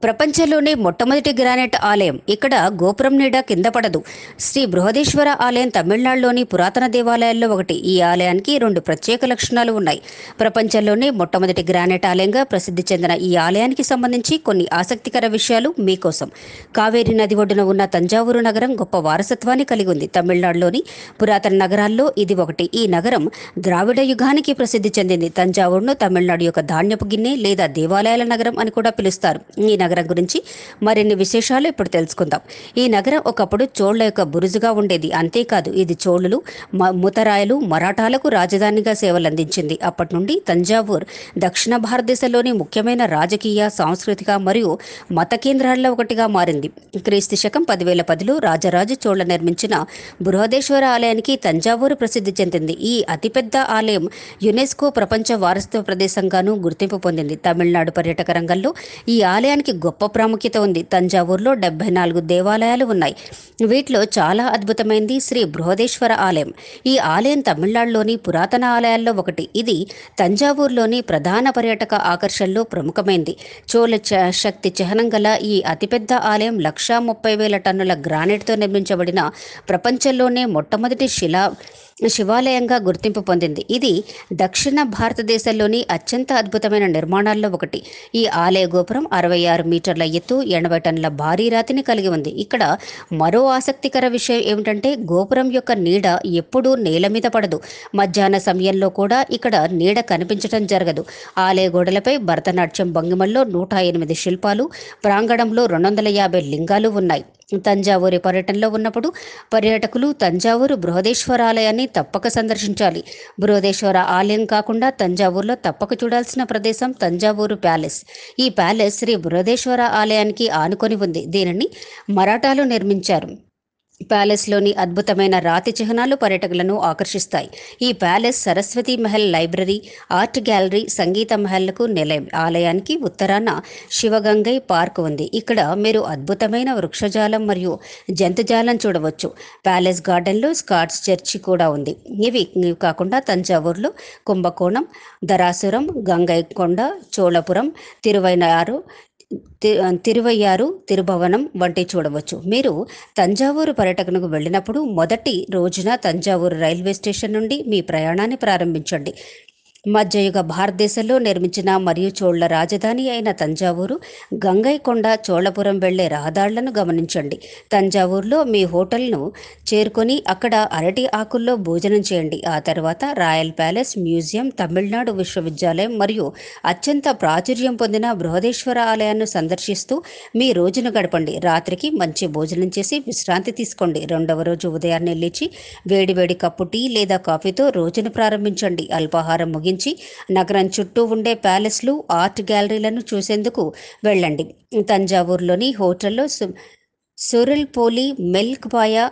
ప్రపంచంలోనే మొట్టమొదటి గ్రానైట్ ఆలయం ఇక్కడ గోపురం నీడ కింద పడదు శ్రీ బృహదేశ్వర ఆలయం తమిళనాడులోని పురాతన దేవాలయాల్లో ఒకటి ఈ ఆలయానికి రెండు ప్రత్యేక లక్షణాలు ఉన్నాయి ప్రపంచంలోనే మొట్టమొదటి గ్రానైట్ ఆలయంగా ప్రసిద్ధి చెందిన ఈ ఆలయానికి సంబంధించి కొన్ని ఆసక్తికర విషయాలు మీకోసం కావేరీ నది ఒడ్డున ఉన్న తంజావూరు నగరం గొప్ప వారసత్వాన్ని కలిగి ఉంది తమిళనాడులోని పురాతన నగరాల్లో ఇది ఒకటి ఈ నగరం ద్రావిడ యుగానికి ప్రసిద్ధి చెందింది తంజావూరును తమిళనాడు యొక్క ధాన్యపు గిన్నె లేదా దేవాలయాల నగరం అని కూడా పిలుస్తారు ఈ నగరం గురించి మరిన్ని విశేషాలు ఇప్పుడు తెలుసుకుందాం ఈ నగరం ఒకప్పుడు చోళ్ల యొక్క బురుజుగా ఉండేది అంతేకాదు ఇది చోళులు మ- ముతరాయలు మరాఠాలకు రాజధానిగా సేవలందించింది అప్పటి నుండి తంజావూర్ దక్షిణ భారతదేశంలోని ముఖ్యమైన రాజకీయ సాంస్కృతిక మరియు మత కేంద్రాల్లో ఒకటిగా మారింది క్రీస్తు శకం పదివేల పదిలో రాజరాజు చోళ నిర్మించిన బృహదేశ్వర ఆలయానికి తంజావూరు ప్రసిద్ధి చెందింది ఈ అతిపెద్ద ఆలయం యునెస్కో ప్రపంచ వారసత్వ ప్రదేశంగాను గుర్తింపు పొందింది తమిళనాడు పర్యాటక రంగంలో ఈ ఆలయానికి గొప్ప ప్రాముఖ్యత ఉంది తంజావూరులో డెబ్బై నాలుగు దేవాలయాలు ఉన్నాయి వీటిలో చాలా అద్భుతమైనది శ్రీ బృహదేశ్వర ఆలయం ఈ ఆలయం తమిళనాడులోని పురాతన ఆలయాల్లో ఒకటి ఇది తంజావూరులోని ప్రధాన పర్యాటక ఆకర్షణలో ప్రముఖమైంది చోళ చ- శక్తి చిహ్నం గల ఈ అతిపెద్ద ఆలయం లక్షా ముప్పై వేల టన్నుల గ్రానైట్తో నిర్మించబడిన ప్రపంచంలోనే మొట్టమొదటి శిలా శివాలయంగా గుర్తింపు పొందింది ఇది దక్షిణ భారతదేశంలోని అత్యంత అద్భుతమైన నిర్మాణాల్లో ఒకటి ఈ ఆలయ గోపురం అరవై ఆరు మీటర్ల ఎత్తు ఎనభై టన్నుల భారీ రాతిని కలిగి ఉంది ఇక్కడ మరో ఆసక్తికర విషయం ఏమిటంటే గోపురం యొక్క నీడ ఎప్పుడూ నేల మీద పడదు మధ్యాహ్న సమయంలో కూడా ఇక్కడ నీడ కనిపించడం జరగదు ఆలయ గోడలపై భరతనాట్యం భంగిమల్లో నూట ఎనిమిది శిల్పాలు ప్రాంగణంలో రెండు వందల యాభై లింగాలు ఉన్నాయి తంజావూరి పర్యటనలో ఉన్నప్పుడు పర్యాటకులు తంజావూరు బృహదేశ్వర ఆలయాన్ని తప్పక సందర్శించాలి బృహదేశ్వర ఆలయం కాకుండా తంజావూరులో తప్పక చూడాల్సిన ప్రదేశం తంజావూరు ప్యాలెస్ ఈ ప్యాలెస్ శ్రీ బృహదేశ్వర ఆలయానికి ఆనుకొని ఉంది దీనిని మరాఠాలు నిర్మించారు ప్యాలెస్లోని అద్భుతమైన రాతి చిహ్నాలు పర్యటకులను ఆకర్షిస్తాయి ఈ palace Saraswati Mahal library art gallery Sangeetha మహల్లకు నిలయం ఆలయానికి ఉత్తరాన శివగంగై పార్క్ ఉంది ఇక్కడ మీరు అద్భుతమైన వృక్షజాలం మరియు జంతుజాలం చూడవచ్చు ప్యాలెస్ గార్డెన్లో స్కాట్స్ చర్చి కూడా ఉంది ఇవి ఇవి కాకుండా తంజావూరులో కుంభకోణం ధరాసురం గంగైకొండ చోళపురం తిరువైనారు తి- తిరువయ్యారు తిరుభవనం వంటి చూడవచ్చు మీరు తంజావూరు పర్యటనకు వెళ్ళినప్పుడు మొదటి రోజున తంజావూరు రైల్వే స్టేషన్ నుండి మీ ప్రయాణాన్ని ప్రారంభించండి మధ్యయుగ భారతదేశంలో నిర్మించిన మరియు చోళ రాజధాని అయిన తంజావూరు గంగైకొండ చోళపురం వెళ్లే రహదారులను గమనించండి తంజావూరులో మీ హోటల్ను చేరుకొని అక్కడ అరటి ఆకుల్లో భోజనం చేయండి ఆ తర్వాత రాయల్ ప్యాలెస్ మ్యూజియం తమిళనాడు విశ్వవిద్యాలయం మరియు అత్యంత ప్రాచుర్యం పొందిన బృహదేశ్వర ఆలయాన్ని సందర్శిస్తూ మీ రోజును గడపండి రాత్రికి మంచి భోజనం చేసి విశ్రాంతి తీసుకోండి రెండవ రోజు ఉదయాన్నే లేచి వేడివేడి కప్పు టీ లేదా కాఫీతో రోజును ప్రారంభించండి అల్పాహారం ముగించి నగరం చుట్టూ ఉండే ప్యాలెస్లు ఆర్ట్ గ్యాలరీలను చూసేందుకు వెళ్ళండి తంజావూరులోని హోటల్లో సు సురిల్ పోలి మిల్క్ పాయ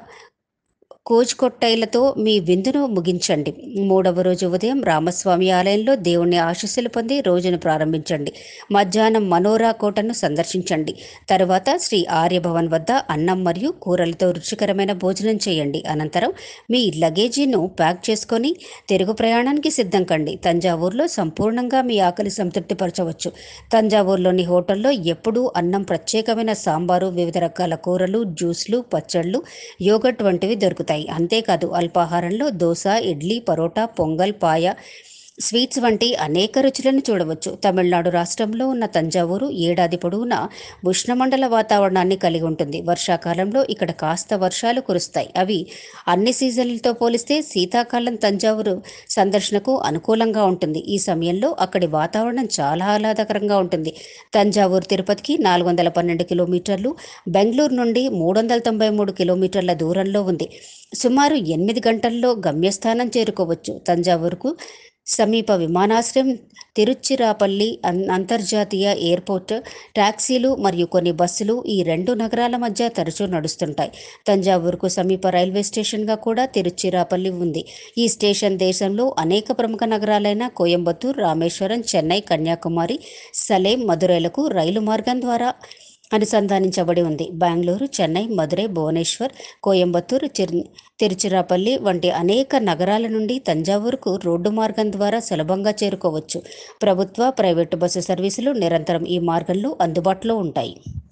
కోజ్కొట్టైలతో మీ విందును ముగించండి మూడవ రోజు ఉదయం రామస్వామి ఆలయంలో దేవుని ఆశీస్సులు పొంది రోజును ప్రారంభించండి మధ్యాహ్నం మనోరా కోటను సందర్శించండి తరువాత శ్రీ ఆర్యభవన్ వద్ద అన్నం మరియు కూరలతో రుచికరమైన భోజనం చేయండి అనంతరం మీ లగేజీను ప్యాక్ చేసుకొని తిరుగు ప్రయాణానికి సిద్ధం కండి తంజావూరులో సంపూర్ణంగా మీ ఆకలి సంతృప్తిపరచవచ్చు తంజావూరులోని హోటల్లో ఎప్పుడూ అన్నం ప్రత్యేకమైన సాంబారు వివిధ రకాల కూరలు జ్యూస్లు పచ్చళ్ళు యోగట్ వంటివి దొరుకుతాయి అంతేకాదు అల్పాహారంలో దోశ ఇడ్లీ పరోటా పొంగల్ పాయ స్వీట్స్ వంటి అనేక రుచులను చూడవచ్చు తమిళనాడు రాష్ట్రంలో ఉన్న తంజావూరు ఏడాది పొడవునా ఉష్ణమండల వాతావరణాన్ని కలిగి ఉంటుంది వర్షాకాలంలో ఇక్కడ కాస్త వర్షాలు కురుస్తాయి అవి అన్ని సీజన్లతో పోలిస్తే శీతాకాలం తంజావూరు సందర్శనకు అనుకూలంగా ఉంటుంది ఈ సమయంలో అక్కడి వాతావరణం చాలా ఆహ్లాదకరంగా ఉంటుంది తంజావూరు తిరుపతికి నాలుగు వందల పన్నెండు కిలోమీటర్లు బెంగళూరు నుండి మూడు వందల తొంభై మూడు కిలోమీటర్ల దూరంలో ఉంది సుమారు ఎనిమిది గంటల్లో గమ్యస్థానం చేరుకోవచ్చు తంజావూరుకు సమీప విమానాశ్రయం తిరుచిరాపల్లి అన్- అంతర్జాతీయ ఎయిర్పోర్ట్ టాక్సీలు మరియు కొన్ని బస్సులు ఈ రెండు నగరాల మధ్య తరచూ నడుస్తుంటాయి తంజావూరుకు సమీప రైల్వే స్టేషన్గా కూడా తిరుచిరాపల్లి ఉంది ఈ స్టేషన్ దేశంలో అనేక ప్రముఖ నగరాలైన కోయంబత్తూర్ రామేశ్వరం చెన్నై కన్యాకుమారి సలేం మదురైలకు రైలు మార్గం ద్వారా అనుసంధానించబడి ఉంది బెంగళూరు చెన్నై మదురై భువనేశ్వర్ కోయంబత్తూరు చిర్ తిరుచిరాపల్లి వంటి అనేక నగరాల నుండి తంజావూరుకు రోడ్డు మార్గం ద్వారా సులభంగా చేరుకోవచ్చు ప్రభుత్వ ప్రైవేటు బస్సు సర్వీసులు నిరంతరం ఈ మార్గంలో అందుబాటులో ఉంటాయి